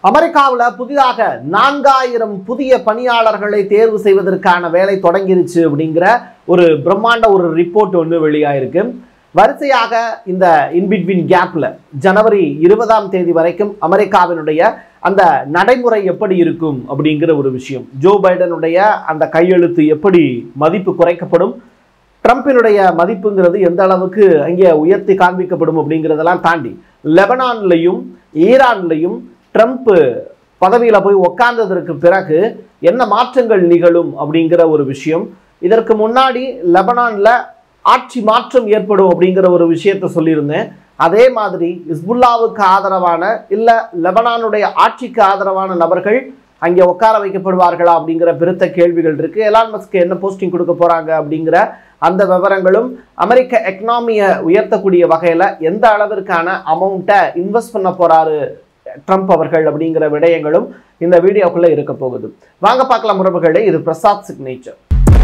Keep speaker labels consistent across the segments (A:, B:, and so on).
A: அமெரிக்காவில் புதிதாக நான்காயிரம் புதிய பணியாளர்களை தேர்வு செய்வதற்கான வேலை தொடங்கிருச்சு அப்படிங்கிற ஒரு பிரம்மாண்ட ஒரு ரிப்போர்ட் ஒன்று வெளியாயிருக்கு வரிசையாக இந்த இன்பிட்வீன் கேப்ல ஜனவரி இருபதாம் தேதி வரைக்கும் அமெரிக்காவினுடைய அந்த நடைமுறை எப்படி இருக்கும் அப்படிங்கிற ஒரு விஷயம் ஜோ பைடனுடைய அந்த கையெழுத்து எப்படி மதிப்பு குறைக்கப்படும் ட்ரம்பினுடைய மதிப்புங்கிறது எந்த அளவுக்கு அங்கே உயர்த்தி காண்பிக்கப்படும் அப்படிங்கிறதெல்லாம் தாண்டி லெபனான்லையும் ஈரான்லையும் ட்ரம்ப் பதவியில் போய் உக்காந்ததற்கு பிறகு என்ன மாற்றங்கள் நிகழும் அப்படிங்கிற ஒரு விஷயம் இதற்கு முன்னாடி லெபனான்ல ஆட்சி மாற்றம் ஏற்படும் அப்படிங்கிற ஒரு விஷயத்த சொல்லியிருந்தேன் அதே மாதிரி இஸ்புல்லாவுக்கு ஆதரவான இல்லை லெபனானுடைய ஆட்சிக்கு ஆதரவான நபர்கள் அங்கே உட்கார வைக்கப்படுவார்களா அப்படிங்கிற பெருத்த கேள்விகள் இருக்கு எலான் மஸ்க்கு என்ன போஸ்டிங் கொடுக்க போறாங்க அப்படிங்கிற அந்த விவரங்களும் அமெரிக்க எக்கனாமியை உயர்த்தக்கூடிய வகையில் எந்த அளவிற்கான அமௌண்ட்டை இன்வெஸ்ட் பண்ண போறாரு ட்ரம்ப் அவர்கள் அப்படிங்கிற விடயங்களும் இந்த வீடியோக்குள்ள இருக்க போகுது வாங்க பார்க்கலாம் உறவுகளே இது பிரசாத் சிக்னேச்சர்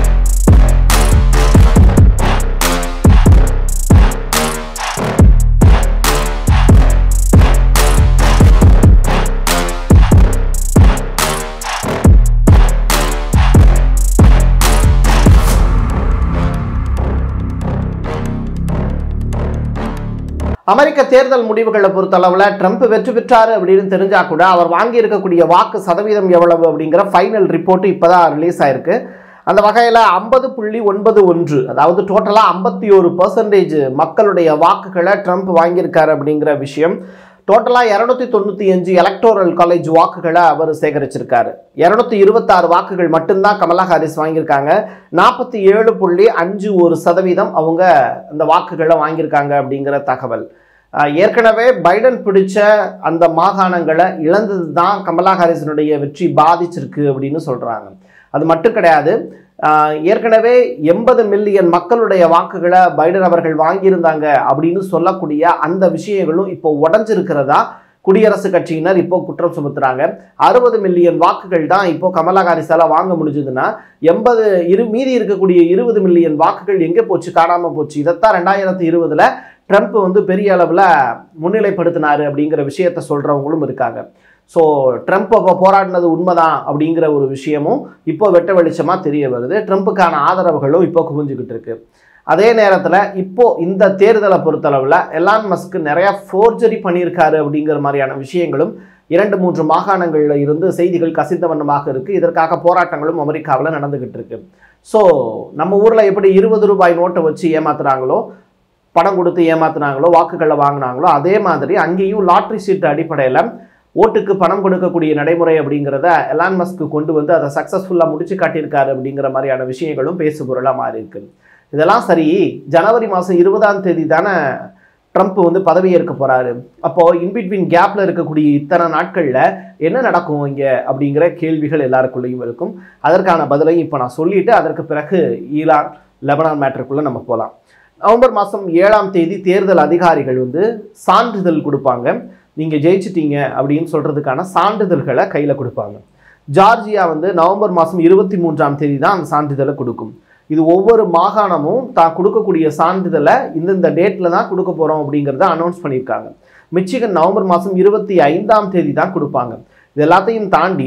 A: அமெரிக்க தேர்தல் முடிவுகளை பொறுத்தளவில் ட்ரம்ப் வெற்றி பெற்றாரு அப்படின்னு தெரிஞ்சா கூட அவர் வாங்கி இருக்கக்கூடிய வாக்கு சதவீதம் எவ்வளவு அப்படிங்கிற ஃபைனல் ரிப்போர்ட் இப்போதான் ரிலீஸ் ஆயிருக்கு அந்த வகையில் ஐம்பது புள்ளி ஒன்பது ஒன்று அதாவது டோட்டலாக ஐம்பத்தி ஒரு பர்சன்டேஜ் மக்களுடைய வாக்குகளை ட்ரம்ப் வாங்கியிருக்காரு அப்படிங்கிற விஷயம் டோட்டலாக இரநூத்தி தொண்ணூற்றி அஞ்சு எலக்டோரல் காலேஜ் வாக்குகளை அவர் சேகரிச்சிருக்காரு இரநூத்தி இருபத்தாறு வாக்குகள் மட்டும்தான் கமலா ஹாரிஸ் வாங்கியிருக்காங்க நாற்பத்தி ஏழு புள்ளி அஞ்சு ஒரு சதவீதம் அவங்க அந்த வாக்குகளை வாங்கியிருக்காங்க அப்படிங்கிற தகவல் ஆஹ் ஏற்கனவே பைடன் பிடிச்ச அந்த மாகாணங்களை இழந்தது தான் கமலா ஹாரிஸினுடைய வெற்றி பாதிச்சிருக்கு அப்படின்னு சொல்கிறாங்க அது மட்டும் கிடையாது ஆஹ் ஏற்கனவே எண்பது மில்லியன் மக்களுடைய வாக்குகளை பைடன் அவர்கள் வாங்கியிருந்தாங்க அப்படின்னு சொல்லக்கூடிய அந்த விஷயங்களும் இப்போ உடஞ்சிருக்கிறதா குடியரசுக் கட்சியினர் இப்போ குற்றம் சுமத்துறாங்க அறுபது மில்லியன் வாக்குகள் தான் இப்போ கமலா ஹாரிஸால வாங்க முடிஞ்சதுன்னா எண்பது இரு மீதி இருக்கக்கூடிய இருபது மில்லியன் வாக்குகள் எங்கே போச்சு காணாம போச்சு இதைத்தான் ரெண்டாயிரத்தி இருபதுல ட்ரம்ப் வந்து பெரிய அளவில் முன்னிலைப்படுத்தினாரு அப்படிங்கிற விஷயத்த சொல்றவங்களும் இருக்காங்க ஸோ ட்ரம்ப் அப்போ போராடினது உண்மைதான் அப்படிங்கிற ஒரு விஷயமும் இப்போ வெட்ட வெளிச்சமாக தெரிய வருது ட்ரம்ப்புக்கான ஆதரவுகளும் இப்போ குவிஞ்சுக்கிட்டு இருக்கு அதே நேரத்தில் இப்போ இந்த தேர்தலை பொறுத்தளவில் எலான் மஸ்க் நிறையா ஃபோர்ஜரி பண்ணியிருக்காரு அப்படிங்கிற மாதிரியான விஷயங்களும் இரண்டு மூன்று மாகாணங்களில் இருந்து செய்திகள் கசிந்த வண்ணமாக இருக்குது இதற்காக போராட்டங்களும் அமெரிக்காவில் நடந்துக்கிட்டு இருக்கு ஸோ நம்ம ஊரில் எப்படி இருபது ரூபாய் நோட்டை வச்சு ஏமாத்துறாங்களோ பணம் கொடுத்து ஏமாத்துனாங்களோ வாக்குகளை வாங்கினாங்களோ அதே மாதிரி அங்கேயும் லாட்ரி சீட்டு அடிப்படையில் ஓட்டுக்கு பணம் கொடுக்கக்கூடிய நடைமுறை அப்படிங்கிறத எலான் மஸ்க்கு கொண்டு வந்து அதை சக்ஸஸ்ஃபுல்லாக முடிச்சு காட்டியிருக்காரு அப்படிங்கிற மாதிரியான விஷயங்களும் பேசுபொருளாக மாறி இருக்கு இதெல்லாம் சரி ஜனவரி மாதம் இருபதாம் தேதி தானே ட்ரம்ப் வந்து பதவியேற்க போறாரு அப்போ இன்பிட்வீன் கேப்ல இருக்கக்கூடிய இத்தனை நாட்கள்ல என்ன நடக்கும் இங்க அப்படிங்கிற கேள்விகள் எல்லாருக்குள்ளேயும் இருக்கும் அதற்கான பதிலையும் இப்போ நான் சொல்லிட்டு அதற்கு பிறகு ஈரான் லெபனான் மேட்டருக்குள்ள நம்ம போகலாம் நவம்பர் மாதம் ஏழாம் தேதி தேர்தல் அதிகாரிகள் வந்து சான்றிதழ் கொடுப்பாங்க நீங்கள் ஜெயிச்சிட்டீங்க அப்படின்னு சொல்கிறதுக்கான சான்றிதழ்களை கையில் கொடுப்பாங்க ஜார்ஜியா வந்து நவம்பர் மாதம் இருபத்தி மூன்றாம் தேதி தான் அந்த சான்றிதழை கொடுக்கும் இது ஒவ்வொரு மாகாணமும் தான் கொடுக்கக்கூடிய சான்றிதழை இந்தந்த டேட்டில் தான் கொடுக்க போகிறோம் அப்படிங்கிறத அனௌன்ஸ் பண்ணியிருக்காங்க மிச்சிகன் நவம்பர் மாதம் இருபத்தி ஐந்தாம் தேதி தான் கொடுப்பாங்க இது எல்லாத்தையும் தாண்டி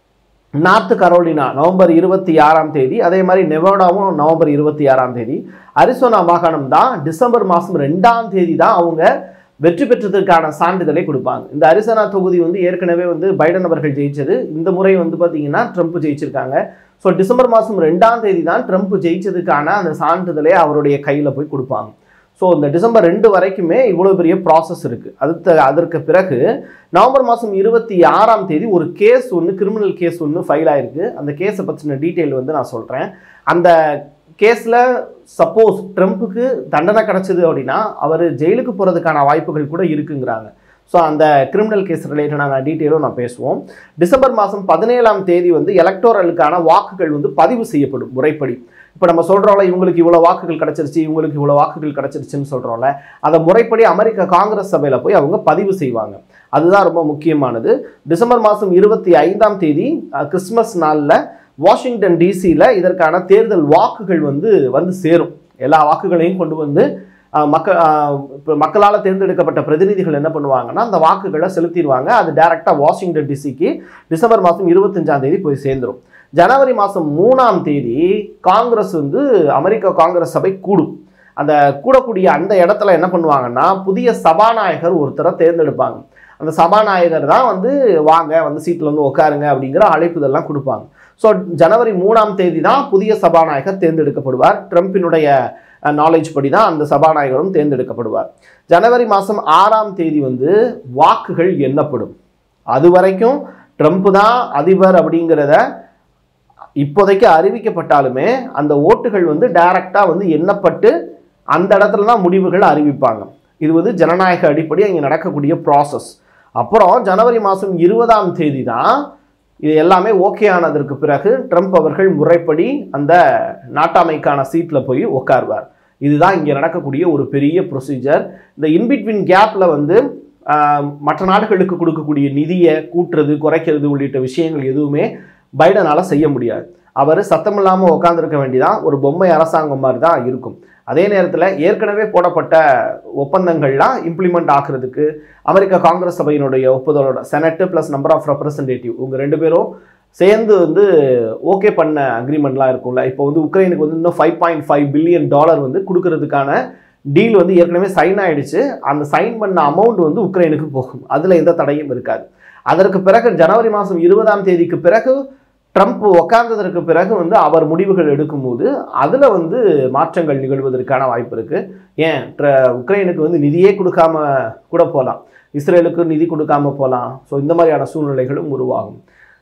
A: நார்த் கரோலினா நவம்பர் இருபத்தி ஆறாம் தேதி அதே மாதிரி நெவாடாவும் நவம்பர் இருபத்தி ஆறாம் தேதி அரிசோனா மாகாணம் தான் டிசம்பர் மாதம் ரெண்டாம் தேதி தான் அவங்க வெற்றி பெற்றதற்கான சான்றிதழை கொடுப்பாங்க இந்த அரிசோனா தொகுதி வந்து ஏற்கனவே வந்து பைடன் அவர்கள் ஜெயிச்சது இந்த முறை வந்து பார்த்தீங்கன்னா ட்ரம்ப் ஜெயிச்சிருக்காங்க ஸோ டிசம்பர் மாதம் ரெண்டாம் தேதி தான் ட்ரம்ப் ஜெயிச்சதுக்கான அந்த சான்றிதழை அவருடைய கையில் போய் கொடுப்பாங்க ஸோ இந்த டிசம்பர் ரெண்டு வரைக்குமே இவ்வளோ பெரிய ப்ராசஸ் இருக்குது அடுத்த அதற்கு பிறகு நவம்பர் மாதம் இருபத்தி ஆறாம் தேதி ஒரு கேஸ் ஒன்று கிரிமினல் கேஸ் ஒன்று ஃபைல் ஆயிருக்கு அந்த கேஸை பற்றின டீட்டெயில் வந்து நான் சொல்கிறேன் அந்த கேஸில் சப்போஸ் ட்ரம்ப்புக்கு தண்டனை கிடச்சிது அப்படின்னா அவர் ஜெயிலுக்கு போகிறதுக்கான வாய்ப்புகள் கூட இருக்குங்கிறாங்க ஸோ அந்த கிரிமினல் கேஸ் ரிலேட்டடான டீட்டெயிலும் நான் பேசுவோம் டிசம்பர் மாதம் பதினேழாம் தேதி வந்து எலக்டோரலுக்கான வாக்குகள் வந்து பதிவு செய்யப்படும் முறைப்படி இப்போ நம்ம சொல்கிறோம்ல இவங்களுக்கு இவ்வளோ வாக்குகள் கிடச்சிருச்சு இவங்களுக்கு இவ்வளோ வாக்குகள் கிடச்சிருச்சுன்னு சொல்கிறோம்ல அதை முறைப்படி அமெரிக்க காங்கிரஸ் சபையில் போய் அவங்க பதிவு செய்வாங்க அதுதான் ரொம்ப முக்கியமானது டிசம்பர் மாதம் இருபத்தி ஐந்தாம் தேதி அஹ், கிறிஸ்மஸ் நாளில் வாஷிங்டன் டிசியில் இதற்கான தேர்தல் வாக்குகள் வந்து வந்து சேரும் எல்லா வாக்குகளையும் கொண்டு வந்து மக்கள் இப்போ மக்களால் தேர்ந்தெடுக்கப்பட்ட பிரதிநிதிகள் என்ன பண்ணுவாங்கன்னா அந்த வாக்குகளை செலுத்திடுவாங்க அது டைரெக்டாக வாஷிங்டன் டிசிக்கு டிசம்பர் மாதம் இருபத்தஞ்சாம் தேதி போய் சேர்ந்துரும் ஜனவரி மாதம் மூணாம் தேதி காங்கிரஸ் வந்து அமெரிக்க காங்கிரஸ் சபை கூடும் அந்த கூடக்கூடிய அந்த இடத்துல என்ன பண்ணுவாங்கன்னா புதிய சபாநாயகர் ஒருத்தரை தேர்ந்தெடுப்பாங்க அந்த சபாநாயகர் தான் வந்து வாங்க வந்து சீட்டில் வந்து உட்காருங்க அப்படிங்கிற அழைப்புதெல்லாம் கொடுப்பாங்க ஸோ ஜனவரி மூணாம் தேதி தான் புதிய சபாநாயகர் தேர்ந்தெடுக்கப்படுவார் ட்ரம்பினுடைய நாலேஜ் படி தான் அந்த சபாநாயகரும் தேர்ந்தெடுக்கப்படுவார் ஜனவரி மாதம் ஆறாம் தேதி வந்து வாக்குகள் எண்ணப்படும் அது வரைக்கும் ட்ரம்ப் தான் அதிபர் அப்படிங்கிறத இப்போதைக்கு அறிவிக்கப்பட்டாலுமே அந்த ஓட்டுகள் வந்து டைரக்டாக வந்து எண்ணப்பட்டு அந்த இடத்துல தான் முடிவுகள் அறிவிப்பாங்க இது வந்து ஜனநாயக அடிப்படை இங்கே நடக்கக்கூடிய ப்ராசஸ் அப்புறம் ஜனவரி மாதம் இருபதாம் தேதி தான் இது எல்லாமே ஓகே ஆனதற்கு பிறகு ட்ரம்ப் அவர்கள் முறைப்படி அந்த நாட்டாமைக்கான சீட்டில் போய் உட்காருவார் இதுதான் இங்கே நடக்கக்கூடிய ஒரு பெரிய ப்ரொசீஜர் இந்த இன்பிட்வீன் கேப்பில் வந்து ஆஹ், மற்ற நாடுகளுக்கு கொடுக்கக்கூடிய நிதியை கூட்டுறது குறைக்கிறது உள்ளிட்ட விஷயங்கள் எதுவுமே பைடனால் செய்ய முடியாது அவர் சத்தமில்லாமல் உட்காந்துருக்க வேண்டியதான் ஒரு பொம்மை அரசாங்கம் மாதிரி தான் இருக்கும் அதே நேரத்தில் ஏற்கனவே போடப்பட்ட ஒப்பந்தங்கள்லாம் இம்ப்ளிமெண்ட் ஆக்குறதுக்கு அமெரிக்க காங்கிரஸ் சபையினுடைய ஒப்புதலோட senate plus number of representative இவங்க ரெண்டு பேரும் சேர்ந்து வந்து ஓகே பண்ண அக்ரிமெண்ட்லாம் இருக்கும்ல இப்போ வந்து உக்ரைனுக்கு வந்து இன்னும் five point five billion dollar வந்து கொடுக்கறதுக்கான டீல் வந்து ஏற்கனவே சைன் ஆயிடுச்சு அந்த சைன் பண்ண அமௌண்ட் வந்து உக்ரைனுக்கு போகும் அதில் எந்த தடையும் இருக்காது அதற்கு பிறகு ஜனவரி மாதம் இருபதாம் தேதிக்கு பிறகு ட்ரம்ப் உக்காந்ததற்கு பிறகு வந்து அவர் முடிவுகள் எடுக்கும்போது அதில் வந்து மாற்றங்கள் நிகழ்வதற்கான வாய்ப்பு இருக்குது ஏன் ட்ர- உக்ரைனுக்கு வந்து நிதியே கொடுக்காம கூட போகலாம் இஸ்ரேலுக்கு நிதி கொடுக்காம போகலாம் ஸோ இந்த மாதிரியான சூழ்நிலைகளும் உருவாகும்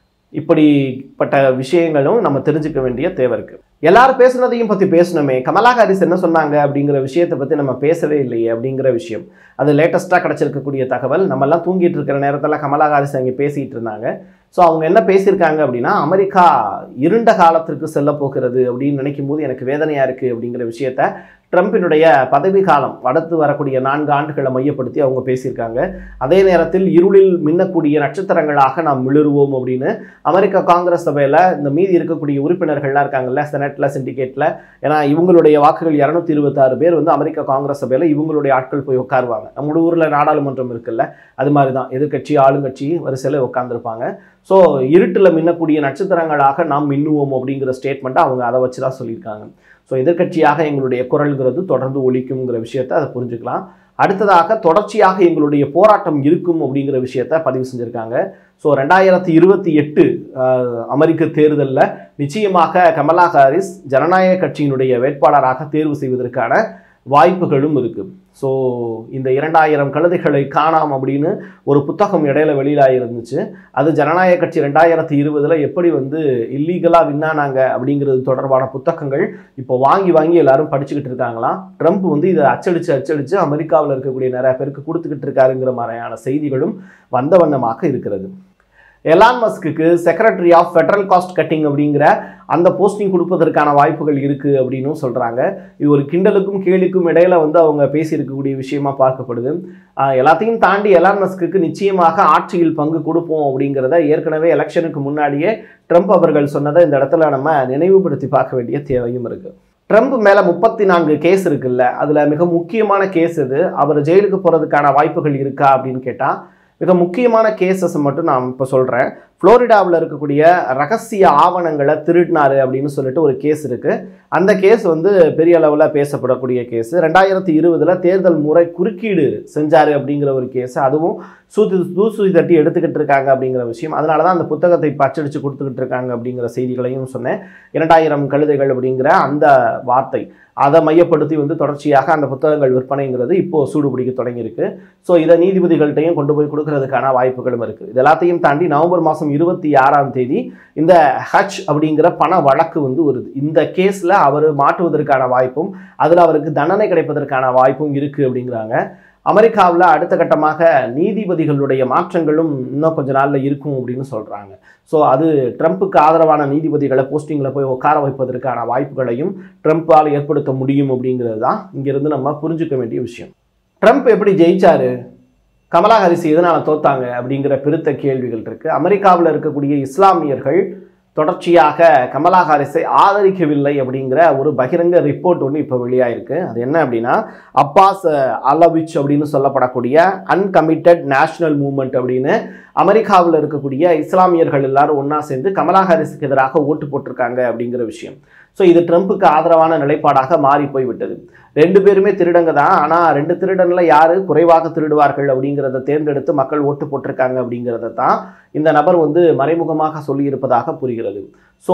A: இப்படிப்பட்ட விஷயங்களும் நம்ம தெரிஞ்சுக்க வேண்டிய தேவை இருக்கு எல்லாரும் பேசுனதையும் பற்றி பேசணுமே கமலா ஹாரிஸ் என்ன சொன்னாங்க அப்படிங்கிற விஷயத்தை பற்றி நம்ம பேசவே இல்லையே அப்படிங்கிற விஷயம் அது லேட்டஸ்ட்டாக கிடச்சிருக்கக்கூடிய தகவல் நம்மெல்லாம் தூங்கிட்டு இருக்கிற நேரத்தில் கமலா ஹாரிஸ் அங்கே பேசிகிட்டு இருந்தாங்க ஸோ அவங்க என்ன பேசியிருக்காங்க அப்படின்னா அமெரிக்கா இருண்ட காலத்திற்கு செல்ல போகிறது அப்படின்னு நினைக்கும் போது எனக்கு வேதனையாக இருக்குது அப்படிங்கிற விஷயத்த ட்ரம்பினுடைய பதவி காலம் அடுத்து வரக்கூடிய நான்கு ஆண்டுகளை மையப்படுத்தி அவங்க பேசியிருக்காங்க அதே நேரத்தில் இருளில் மின்னக்கூடிய நட்சத்திரங்களாக நாம் மிளருவோம் அப்படின்னு அமெரிக்க காங்கிரஸ் சபையில் இந்த மீதி இருக்கக்கூடிய உறுப்பினர்கள்லாம் இருக்காங்கல்ல செனட்டில் சிண்டிகேட்டில் ஏன்னா இவங்களுடைய வாக்குகள் இரநூத்தி இருபத்தாறு பேர் வந்து அமெரிக்க காங்கிரஸ் சபையில் இவங்களுடைய ஆட்கள் போய் உட்காருவாங்க நம்ம ஊரில் நாடாளுமன்றம் இருக்குல்ல அது மாதிரி தான் எதிர்க்கட்சி ஆளுங்கட்சி வரிசையில் உட்காந்துருப்பாங்க ஸோ இருட்டில் மின்னக்கூடிய நட்சத்திரங்களாக நாம் மின்னுவோம் அப்படிங்கிற ஸ்டேட்மெண்ட்டை அவங்க அதை வச்சு தான் சொல்லியிருக்காங்க ஸோ எதிர்க்கட்சியாக எங்களுடைய குரல்கிறது தொடர்ந்து ஒலிக்குங்கிற விஷயத்தை அதை புரிஞ்சுக்கலாம் அடுத்ததாக தொடர்ச்சியாக எங்களுடைய போராட்டம் இருக்கும் அப்படிங்கிற விஷயத்த பதிவு செஞ்சுருக்காங்க ஸோ ரெண்டாயிரத்தி இருபத்தி எட்டு அமெரிக்க தேர்தலில் நிச்சயமாக கமலா ஹாரிஸ் ஜனநாயக கட்சியினுடைய வேட்பாளராக தேர்வு செய்வதற்கான வாய்ப்புகளும் இருக்குது ஸோ இந்த இரண்டாயிரம் கழுதைகளை காணாம் அப்படின்னு ஒரு புத்தகம் இடையில வெளியிலாக இருந்துச்சு அது ஜனநாயக கட்சி ரெண்டாயிரத்தி இருபதில் எப்படி வந்து இல்லீகலாக வின்னானாங்க அப்படிங்கிறது தொடர்பான புத்தகங்கள் இப்போ வாங்கி வாங்கி எல்லாரும் படிச்சுக்கிட்டு இருக்காங்களாம் ட்ரம்ப் வந்து இதை அச்சடிச்சு அச்சடிச்சு அமெரிக்காவில் இருக்கக்கூடிய நிறைய பேருக்கு கொடுத்துக்கிட்டு இருக்காருங்கிற மாதிரியான செய்திகளும் வந்த வண்ணமாக இருக்கிறது எலான் மஸ்க்கு secretary of federal cost cutting அப்படிங்கிற அந்த போஸ்டிங் கொடுப்பதற்கான வாய்ப்புகள் இருக்குது அப்படின்னும் சொல்கிறாங்க இது ஒரு கிண்டலுக்கும் கேலிக்கும் இடையில வந்து அவங்க பேசியிருக்கக்கூடிய விஷயமா பார்க்கப்படுது ஆஹ் எல்லாத்தையும் தாண்டி எலான் மஸ்க்கு நிச்சயமாக ஆட்சியில் பங்கு கொடுப்போம் அப்படிங்கிறத ஏற்கனவே எலெக்ஷனுக்கு முன்னாடியே ட்ரம்ப் அவர்கள் சொன்னதை இந்த இடத்துல நம்ம நினைவுபடுத்தி பார்க்க வேண்டிய தேவையும் இருக்குது ட்ரம்ப் மேலே முப்பத்தி நான்கு கேஸ் இருக்குல்ல அதில் மிக முக்கியமான கேஸ் இது அவர் ஜெயிலுக்கு போகிறதுக்கான வாய்ப்புகள் இருக்கா அப்படின்னு கேட்டால் மிக முக்கியமான கேசஸ் மட்டும் நான் இப்போ சொல்கிறேன் ஃப்ளோரிடாவில் இருக்கக்கூடிய ரகசிய ஆவணங்களை திருடினாரு அப்படின்னு சொல்லிட்டு ஒரு கேஸ் இருக்குது அந்த கேஸ் வந்து பெரிய அளவில் பேசப்படக்கூடிய கேஸ் ரெண்டாயிரத்தி இருபதில் தேர்தல் முறை குறுக்கீடு செஞ்சார் அப்படிங்கிற ஒரு கேஸ் அதுவும் சூத்தி தூசூதி தட்டி எடுத்துக்கிட்டு இருக்காங்க அப்படிங்கிற விஷயம் அதனால தான் அந்த புத்தகத்தை இப்போ அச்சடித்து கொடுத்துக்கிட்டு இருக்காங்க அப்படிங்கிற செய்திகளையும் சொன்னேன் இரண்டாயிரம் கழுதைகள் அப்படிங்கிற அந்த வார்த்தை அதை மையப்படுத்தி வந்து தொடர்ச்சியாக அந்த புத்தகங்கள் விற்பனைங்கிறது இப்போ சூடுபிடிக்க தொடங்கியிருக்கு ஸோ இதை நீதிபதிகள்கிட்டையும் கொண்டு போய் கொடுக்கறதுக்கான வாய்ப்புகளும் இருக்குது இது எல்லாத்தையும் தாண்டி நவம்பர் மாதம் இருபத்தி ஆறாம் தேதி இந்த ஹச் அப்படிங்கிற பண வழக்கு வந்து வருது இந்த கேஸில் அவர் மாட்டுவதற்கான வாய்ப்பும் அதில் அவருக்கு தண்டனை கிடைப்பதற்கான வாய்ப்பும் இருக்குது அப்படிங்கிறாங்க அமெரிக்காவில் அடுத்த கட்டமாக நீதிபதிகளுடைய மாற்றங்களும் இன்னும் கொஞ்ச நாளில் இருக்கும் அப்படின்னு சொல்கிறாங்க ஸோ அது ட்ரம்ப்புக்கு ஆதரவான நீதிபதிகளை போஸ்டிங்கில் போய் உட்கார வைப்பதற்கான வாய்ப்புகளையும் ட்ரம்ப்பால் ஏற்படுத்த முடியும் அப்படிங்கிறது தான் இங்கிருந்து நம்ம புரிஞ்சுக்க வேண்டிய விஷயம் ட்ரம்ப் எப்படி ஜெயிச்சாரு கமலா ஹாரிஸ் எதனால் தோத்தாங்க அப்படிங்கிற பெருத்த கேள்விகள் இருக்குது அமெரிக்காவில் இருக்கக்கூடிய இஸ்லாமியர்கள் தொடர்ச்சியாக கமலா ஹாரிஸை ஆதரிக்கவில்லை அப்படிங்கிற ஒரு பகிரங்க ரிப்போர்ட் ஒன்று இப்போ வெளியாயிருக்கு அது என்ன அப்படின்னா அப்பாஸ் அலவிச் அப்படின்னு சொல்லப்படக்கூடிய அன்கமிட்டட் நேஷனல் மூவ்மெண்ட் அப்படின்னு அமெரிக்காவில் இருக்கக்கூடிய இஸ்லாமியர்கள் எல்லாரும் ஒன்றா சேர்ந்து கமலா ஹாரிஸுக்கு எதிராக ஓட்டு போட்டிருக்காங்க அப்படிங்கிற விஷயம் ஸோ இது ட்ரம்ப்புக்கு ஆதரவான நிலைப்பாடாக மாறி போய்விட்டது ரெண்டு பேருமே திருடங்க தான் ஆனால் ரெண்டு திருடன்ல யாரு குறைவாக திருடுவார்கள் அப்படிங்கிறத தேர்ந்தெடுத்து மக்கள் ஓட்டு போட்டிருக்காங்க அப்படிங்கிறத தான் இந்த நபர் வந்து மறைமுகமாக சொல்லியிருப்பதாக புரிகிறது ஸோ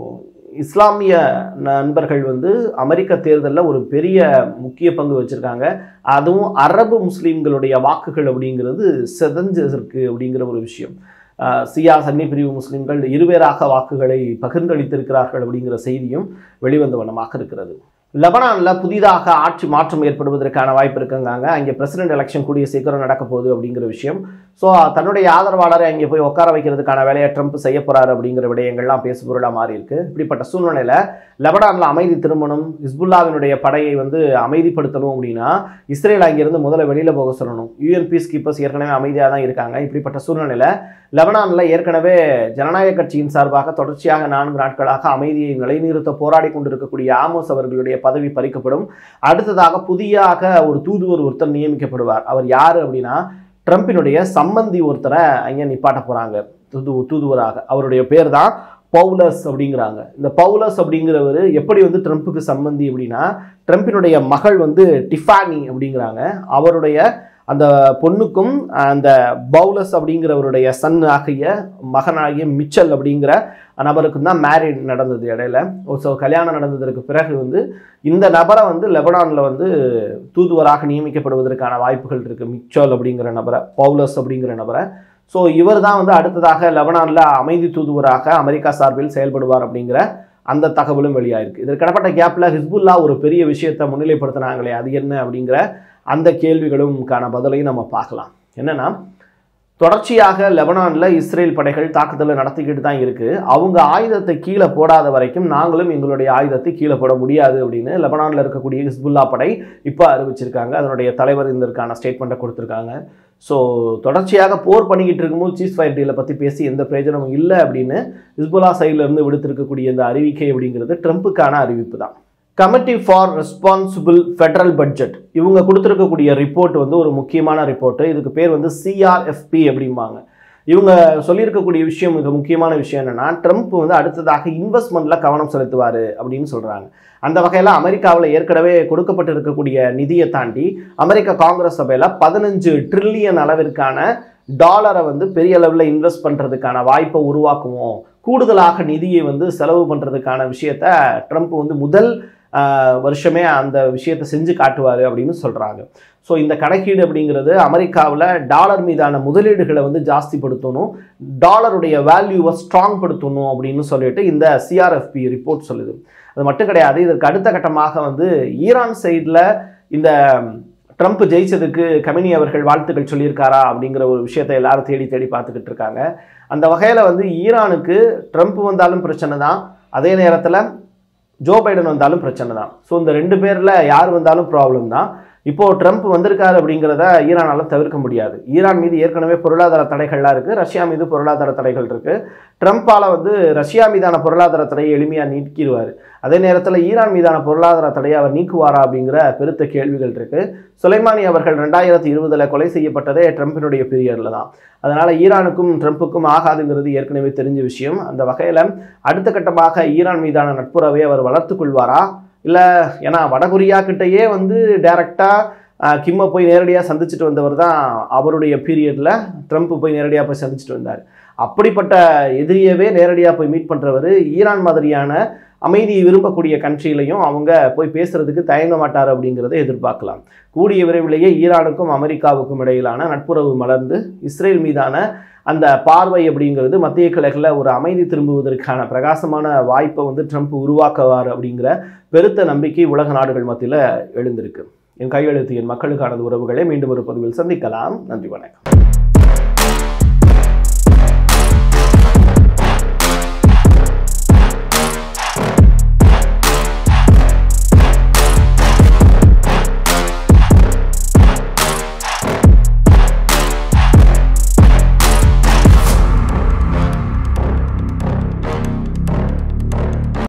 A: இஸ்லாமிய நண்பர்கள் வந்து அமெரிக்க தேர்தலில் ஒரு பெரிய முக்கிய பங்கு வச்சுருக்காங்க அதுவும் அரபு முஸ்லீம்களுடைய வாக்குகள் அப்படிங்கிறது செதஞ்சிருக்கு அப்படிங்கிற ஒரு விஷயம் அஹ் சியா சன்னி பிரிவு முஸ்லீம்கள் இருவேறாக வாக்குகளை பகிர்ந்தளித்திருக்கிறார்கள் அப்படிங்கிற செய்தியும் வெளிவந்த வண்ணமாக இருக்கிறது லெபனானில் புதிதாக ஆட்சி மாற்றம் ஏற்படுவதற்கான வாய்ப்பு இருக்குங்காங்க அங்கே பிரசிடென்ட் எலெக்ஷன் கூடிய சீக்கிரம் நடக்க போகுது அப்படிங்கிற விஷயம் ஸோ தன்னுடைய ஆதரவாளரை அங்கே போய் உட்கார வைக்கிறதுக்கான வேலையை ட்ரம்ப் செய்ய போறாரு அப்படிங்கிற விடயங்கள்லாம் பேசுபொருளாக மாறி இருக்கு இப்படிப்பட்ட சூழ்நிலையில் லெபனானில் அமைதி திரும்பணும் ஹிஸ்புல்லாவினுடைய படையை வந்து அமைதிப்படுத்தணும் அப்படின்னா இஸ்ரேல் அங்கிருந்து முதல்ல வெளியில் போக சொல்லணும் யூஎன் பீஸ் கீப்பர்ஸ் ஏற்கனவே அமைதியாக தான் இருக்காங்க இப்படிப்பட்ட சூழ்நிலையில் லெபனானில் ஏற்கனவே ஜனநாயக கட்சியின் சார்பாக தொடர்ச்சியாக நான்கு நாட்களாக அமைதியை நிலைநிறுத்த போராடி கொண்டிருக்கக்கூடிய ஆமோஸ் அவர்களுடைய பதவி பறிக்கப்படும் அடுத்ததாக புதியாக ஒரு தூதுவர் ஒருத்தர் நியமிக்கப்படுவார் அவர் யார் அப்படின்னா ட்ரம்பினுடைய சம்பந்தி ஒருத்தரை அங்கே நிப்பாட்ட போகிறாங்க தூது தூதுவராக அவருடைய பேர் தான் பவுலஸ் அப்படிங்கிறாங்க இந்த பவுலஸ் அப்படிங்கிறவர் எப்படி வந்து ட்ரம்ப்புக்கு சம்பந்தி அப்படின்னா ட்ரம்பினுடைய மகள் வந்து டிஃபானி அப்படிங்கிறாங்க அவருடைய அந்த பொண்ணுக்கும் அந்த பவுலஸ் அப்படிங்கிறவருடைய சன் ஆகிய மகனாகிய மிச்சல் அப்படிங்கிற நபருக்கும் தான் மேரிட் நடந்தது இடையில ஸோ கல்யாணம் நடந்ததற்கு பிறகு வந்து இந்த நபரை வந்து லெபனானில் வந்து தூதுவராக நியமிக்கப்படுவதற்கான வாய்ப்புகள் இருக்குது மிச்சல் அப்படிங்கிற நபரை பவுலஸ் அப்படிங்கிற நபரை ஸோ இவர் தான் வந்து அடுத்ததாக லெபனானில் அமைதி தூதுவராக அமெரிக்கா சார்பில் செயல்படுவார் அப்படிங்கிற அந்த தகவலும் வெளியாயிருக்கு இதற்கிடப்பட்ட கேப்பில் ஹிஸ்புல்லா ஒரு பெரிய விஷயத்தை முன்னிலைப்படுத்தினாங்களே அது என்ன அப்படிங்கிற அந்த கேள்விகளும்கான பதிலையும் நம்ம பார்க்கலாம் என்னன்னா தொடர்ச்சியாக லெபனானில் இஸ்ரேல் படைகள் தாக்குதலை நடத்திக்கிட்டு தான் இருக்குது அவங்க ஆயுதத்தை கீழே போடாத வரைக்கும் நாங்களும் எங்களுடைய ஆயுதத்தை கீழே போட முடியாது அப்படின்னு லெபனானில் இருக்கக்கூடிய ஹிஸ்புல்லா படை இப்போ அறிவிச்சிருக்காங்க அதனுடைய தலைவர் இதற்கான ஸ்டேட்மெண்ட்டை கொடுத்துருக்காங்க ஸோ தொடர்ச்சியாக போர் பண்ணிக்கிட்டு இருக்கும்போது சீஸ் ஃபயர் டீலை பற்றி பேசி எந்த பிரயோஜனமும் இல்லை அப்படின்னு ஹிஸ்புல்லா சைட்லேருந்து விடுத்திருக்கக்கூடிய இந்த அறிவிக்கை அப்படிங்கிறது ட்ரம்ப்புக்கான அறிவிப்பு தான் committee for responsible federal budget இவங்க கொடுத்துருக்கக்கூடிய ரிப்போர்ட் வந்து ஒரு முக்கியமான ரிப்போர்ட்டு இதுக்கு பேர் வந்து சிஆர்எஃப்பி அப்படிம்பாங்க இவங்க சொல்லியிருக்கக்கூடிய விஷயம் மிக முக்கியமான விஷயம் என்னன்னா ட்ரம்ப் வந்து அடுத்ததாக இன்வெஸ்ட்மெண்ட்ல கவனம் செலுத்துவார் அப்படின்னு சொல்றாங்க அந்த வகையில் அமெரிக்காவில் ஏற்கனவே கொடுக்கப்பட்டு இருக்கக்கூடிய நிதியை தாண்டி அமெரிக்க காங்கிரஸ் சபையில் பதினஞ்சு ட்ரில்லியன் அளவிற்கான டாலரை வந்து பெரிய அளவில் இன்வெஸ்ட் பண்ணுறதுக்கான வாய்ப்பை உருவாக்குவோம் கூடுதலாக நிதியை வந்து செலவு பண்ணுறதுக்கான விஷயத்த ட்ரம்ப் வந்து முதல் ஆஹ், வருஷமே அந்த விஷயத்தை செஞ்சு காட்டுவார் அப்படின்னு சொல்கிறாங்க ஸோ இந்த கணக்கீடு அப்படிங்கிறது அமெரிக்காவில் டாலர் மீதான முதலீடுகளை வந்து ஜாஸ்திப்படுத்தணும் டாலருடைய வேல்யூவை ஸ்ட்ராங் படுத்தணும் அப்படின்னு சொல்லிட்டு இந்த சிஆர்எஃப்பி ரிப்போர்ட் சொல்லுது அது மட்டும் கிடையாது இதற்கு அடுத்த கட்டமாக வந்து ஈரான் சைடில் இந்த ட்ரம்ப் ஜெயிச்சதுக்கு கமினி அவர்கள் வாழ்த்துக்கள் சொல்லியிருக்காரா அப்படிங்கிற ஒரு விஷயத்தை எல்லாரும் தேடி தேடி பார்த்துக்கிட்டு இருக்காங்க அந்த வகையில் வந்து ஈரானுக்கு ட்ரம்ப் வந்தாலும் பிரச்சனை தான் அதே நேரத்தில் ஜோ பைடன் வந்தாலும் பிரச்சனை தான் ஸோ இந்த ரெண்டு பேரில் யார் வந்தாலும் ப்ராப்ளம் தான் இப்போது ட்ரம்ப் வந்திருக்காரு அப்படிங்கிறத ஈரானால தவிர்க்க முடியாது ஈரான் மீது ஏற்கனவே பொருளாதார தடைகள்லாம் இருக்குது ரஷ்யா மீது பொருளாதார தடைகள் இருக்குது ட்ரம்ப்பால் வந்து ரஷ்யா மீதான பொருளாதார தடையை எளிமையாக நீக்கிடுவார் அதே நேரத்தில் ஈரான் மீதான பொருளாதார தடையை அவர் நீக்குவாரா அப்படிங்கிற பெருத்த கேள்விகள் இருக்குது சுலைமானி அவர்கள் ரெண்டாயிரத்தி இருபதில் கொலை செய்யப்பட்டதே ட்ரம்பினுடைய பீரியடில் தான் அதனால் ஈரானுக்கும் ட்ரம்ப்புக்கும் ஆகாதுங்கிறது ஏற்கனவே தெரிஞ்ச விஷயம் அந்த வகையில் அடுத்த கட்டமாக ஈரான் மீதான நட்புறவை அவர் வளர்த்துக் கொள்வாரா இல்லை ஏன்னா வடகொரியா கிட்டேயே வந்து டைரெக்டாக கிம்மை போய் நேரடியாக சந்திச்சுட்டு வந்தவர் தான் அவருடைய பீரியடில் ட்ரம்ப் போய் நேரடியாக போய் சந்திச்சுட்டு வந்தார் அப்படிப்பட்ட எதிரியவே நேரடியாக போய் மீட் பண்ணுறவர் ஈரான் மாதிரியான அமைதியை விரும்பக்கூடிய கண்ட்ரிலையும் அவங்க போய் பேசுறதுக்கு தயங்க மாட்டார் அப்படிங்கிறத எதிர்பார்க்கலாம் கூடிய விரைவிலேயே ஈரானுக்கும் அமெரிக்காவுக்கும் இடையிலான நட்புறவு மலர்ந்து இஸ்ரேல் மீதான அந்த பார்வை அப்படிங்கிறது மத்திய கிழக்கில் ஒரு அமைதி திரும்புவதற்கான பிரகாசமான வாய்ப்பை வந்து ட்ரம்ப் உருவாக்குவார் அப்படிங்கிற பெருத்த நம்பிக்கை உலக நாடுகள் மத்தியில் எழுந்திருக்கு என் கையெழுத்து என் மக்களுக்கானது உறவுகளை மீண்டும் ஒரு பதிவில் சந்திக்கலாம் நன்றி வணக்கம்